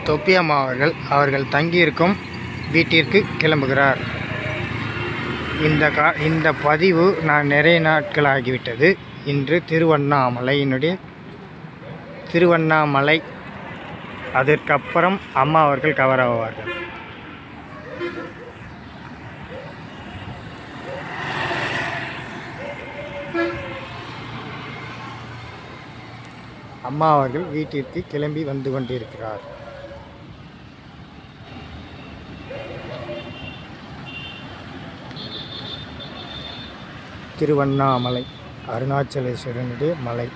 தொப்பி அம்மா அவர்கள் அவர்கள் தங்கியிருக்கும் வீட்டிற்கு கிளம்புகிறார் இந்த கா இந்த பதிவு நான் நிறைய நாட்கள் ஆகிவிட்டது இன்று திருவண்ணாமலையினுடைய திருவண்ணாமலை அதற்கப்புறம் அம்மா அவர்கள் கவர் ஆவார்கள் அம்மா அவர்கள் வீட்டிற்கு கிளம்பி வந்து கொண்டிருக்கிறார் திருவண்ணாமலை அருணாச்சலேஸ்வரனுடைய மலை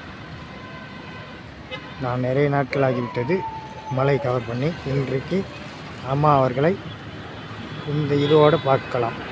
நான் நிறைய நாட்கள் ஆகிவிட்டது மலை கவர் பண்ணி இன்றைக்கு அம்மா அவர்களை இந்த இதோடு பார்க்கலாம்